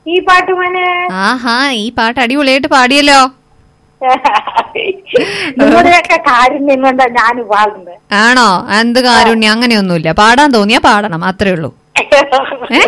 ഈ പാട്ട് മോനെ ആഹാ ഈ പാട്ട് അടിപൊളിയായിട്ട് പാടിയല്ലോ നിങ്ങളുടെയൊക്കെ കാരുണ്യം കൊണ്ടാ ഞാൻ പാടുന്നത് ആണോ എന്ത് കാരുണ്യം അങ്ങനെയൊന്നുമില്ല പാടാൻ തോന്നിയാ പാടണം അത്രേ ഉള്ളൂ ഏ?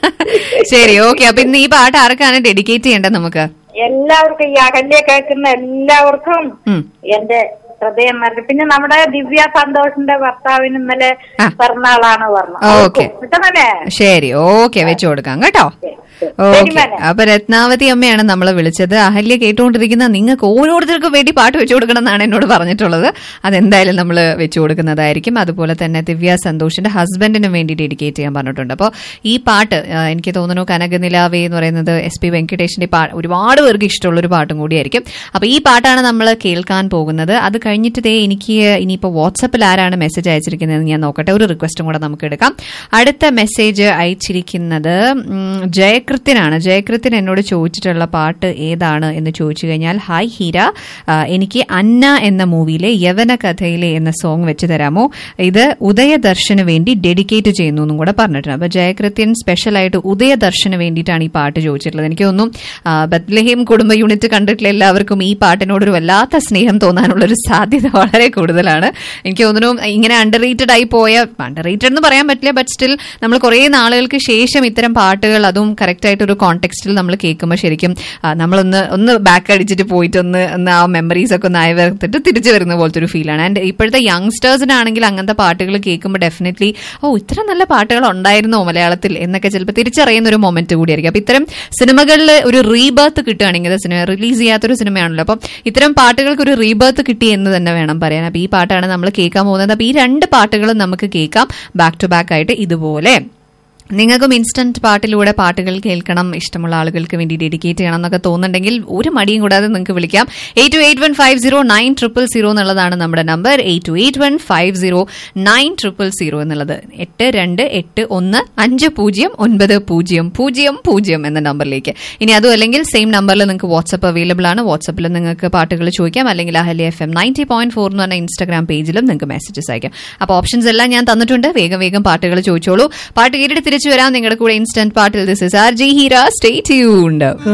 ശരി ഓക്കെ അപ്പൊ ഇന്ന് ഈ പാട്ട് ആർക്കാണ് ഡെഡിക്കേറ്റ് ചെയ്യേണ്ടത് നമുക്ക് എല്ലാവർക്കും ഈ അകല്യ കേൾക്കുന്ന എല്ലാവർക്കും ഉം. എന്റെ ഹൃദയം നിറഞ്ഞു പിന്നെ നമ്മുടെ ദിവ്യ സന്തോഷിന്റെ ഭർത്താവിന് ഇന്നലെ ആ. പിറന്നാളാണ് പറഞ്ഞത് ഓക്കെ. കിട്ടണല്ലേ ശരി ഓക്കെ വെച്ചു കൊടുക്കാം കേട്ടോ ശരി, ശരി. ഓക്കെ ശരി, മോനെ. അപ്പൊ രത്നാവതി അമ്മയാണ് നമ്മൾ വിളിച്ചത് അഹല്യ കേട്ടുകൊണ്ടിരിക്കുന്ന നിങ്ങൾക്ക് ഓരോരുത്തർക്കും വേണ്ടി പാട്ട് വെച്ചു കൊടുക്കണം എന്നാണ് എന്നോട് പറഞ്ഞിട്ടുള്ളത് അതെന്തായാലും നമ്മൾ വെച്ചു കൊടുക്കുന്നതായിരിക്കും അതുപോലെ തന്നെ ദിവ്യ സന്തോഷിന്റെ ഹസ്ബൻഡിന് വേണ്ടി ഡെഡിക്കേറ്റ് ചെയ്യാൻ പറഞ്ഞിട്ടുണ്ട് അപ്പോൾ ഈ പാട്ട് ആ, എനിക്ക് തോന്നുന്നു കനകനിലാവേ എന്ന് പറയുന്നത് എസ് പി വെങ്കടേഷിന്റെ പാ ഒരുപാട് പേർക്ക് ഇഷ്ടമുള്ള ഒരു പാട്ടും കൂടിയായിരിക്കും അപ്പൊ ഈ പാട്ടാണ് നമ്മൾ കേൾക്കാൻ പോകുന്നത് അത് കഴിഞ്ഞിട്ട് ദേ എനിക്ക് ഇനിയിപ്പോൾ വാട്സപ്പിൽ ആരാണ് മെസ്സേജ് അയച്ചിരിക്കുന്നത് ഞാൻ നോക്കട്ടെ ഒരു റിക്വസ്റ്റും കൂടെ നമുക്ക് എടുക്കാം അടുത്ത മെസ്സേജ് അയച്ചിരിക്കുന്നത് ഉം, ജയകൃത്യനാണ് ജയകൃത്യൻ എന്നോട് ചോദിച്ചിട്ടുള്ള പാട്ട് ഏതാണ് എന്ന് ചോദിച്ചു കഴിഞ്ഞാൽ ഹായ് ഹീര ആ, എനിക്ക് അന്ന എന്ന മൂവിയിലെ യവന കഥയിലെ എന്ന സോങ് വെച്ച് തരാമോ ഇത് ഉദയദർശന് വേണ്ടി ഡെഡിക്കേറ്റ് ചെയ്യുന്നു എന്നും കൂടെ പറഞ്ഞിട്ടുണ്ട് അപ്പൊ ജയകൃത്യൻ സ്പെഷ്യലായിട്ട് ഉദയദർശന് വേണ്ടിയിട്ടാണ് ഈ പാട്ട് ചോദിച്ചിട്ടുള്ളത് എനിക്ക് തോന്നുന്നു ആ, ബത്ലഹേം കുടുംബ യൂണിറ്റ് കണ്ടിട്ടുള്ള എല്ലാവർക്കും ഈ പാട്ടിനോട് ഒരു വല്ലാത്ത സ്നേഹം തോന്നാനുള്ള ഒരു സാധ്യത വളരെ കൂടുതലാണ് എനിക്ക് തോന്നുന്നു ഇങ്ങനെ അണ്ടർ റേറ്റഡ് ആയി പോയ അണ്ടർ റേറ്റഡ് എന്ന് പറയാൻ പറ്റില്ല ബട്ട് സ്റ്റിൽ നമ്മൾ കുറേ നാളുകൾക്ക് ശേഷം ഇത്തരം പാട്ടുകൾ അതും കറക്റ്റ് ആയിട്ട് ഒരു കോണ്ടെക്സ്റ്റിൽ നമ്മൾ കേൾക്കുമ്പോൾ ശരിക്കും ആ, നമ്മളൊന്ന് ഒന്ന് ബാക്ക് അടിച്ചിട്ട് പോയിട്ട് ഒന്ന് ഒന്ന് ആ മെമ്മറീസ് ഒക്കെ ഒന്ന് അയവർത്തിട്ട് തിരിച്ചു വരുന്ന പോലത്തെ ഒരു ഫീലാണ് ആൻഡ് ഇപ്പോഴത്തെ യങ്സ്റ്റേഴ്സിനാണെങ്കിൽ അങ്ങനത്തെ പാട്ടുകൾ കേൾക്കുമ്പോൾ ഡെഫിനറ്റ്ലി ഓ ഇത്ര നല്ല പാട്ടുകൾ ഉണ്ടായിരുന്നോ മലയാളത്തിൽ എന്നൊക്കെ ചിലപ്പോൾ തിരിച്ചറിയുന്ന ഒരു മൊമെന്റ് കൂടിയായിരിക്കും അപ്പൊ ഇത്തരം സിനിമകളിൽ ഒരു റീബർത്ത് കിട്ടുകയാണെങ്കിൽ സിനിമ റിലീസ് ചെയ്യാത്തൊരു സിനിമയാണല്ലോ അപ്പം ഇത്തരം പാട്ടുകൾക്ക് ഒരു റീബർത്ത് കിട്ടി എന്ന് തന്നെ വേണം പറയാൻ അപ്പൊ ഈ പാട്ടാണ് നമ്മൾ കേൾക്കാൻ പോകുന്നത് അപ്പൊ ഈ രണ്ട് പാട്ടുകളും നമുക്ക് കേൾക്കാം ബാക്ക് ടു ബാക്ക് ആയിട്ട് ഇതുപോലെ നിങ്ങൾക്കും ഇൻസ്റ്റന്റ് പാട്ടിലൂടെ പാട്ടുകൾ കേൾക്കണം ഇഷ്ടമുള്ള ആളുകൾക്ക് വേണ്ടി ഡെഡിക്കേറ്റ് ചെയ്യണം എന്നൊക്കെ തോന്നുന്നുണ്ടെങ്കിൽ ഒരു മടിയും കൂടാതെ നിങ്ങൾക്ക് വിളിക്കാം eight two eight one five zero nine triple zero എന്നുള്ളതാണ് നമ്മുടെ number eight two eight one five zero nine triple zero എന്നുള്ളത് എട്ട് രണ്ട് എട്ട് ഒന്ന് അഞ്ച് പൂജ്യം ഒൻപത് പൂജ്യം പൂജ്യം പൂജ്യം എന്ന നമ്പറിലേക്ക് ഇനി അതും അല്ലെങ്കിൽ സെയിം നമ്പറിൽ നിങ്ങൾക്ക് വാട്സപ്പ് അവൈലബിൾ ആണ് വാട്സപ്പിൽ നിങ്ങൾക്ക് പാട്ടുകൾ ചോദിക്കാം അല്ലെങ്കിൽ Ahalia F M ninety point four എന്ന് പറഞ്ഞ ഇൻസ്റ്റാഗ്രാം പേജിലും നിങ്ങൾക്ക് മെസ്സേജസ് അയക്കാം അപ്പോൾ ഓപ്ഷൻസ് എല്ലാം ഞാൻ തന്നിട്ടുണ്ട് വേഗം വേഗം പാട്ടുകൾ ചോദിച്ചോളൂ പാട്ട് കേട്ടിട്ട് തിരിച്ചു വരാം നിങ്ങളുടെ കൂടെ ഇൻസ്റ്റന്റ് പാട്ടിൽ this is R G Heera stay tuned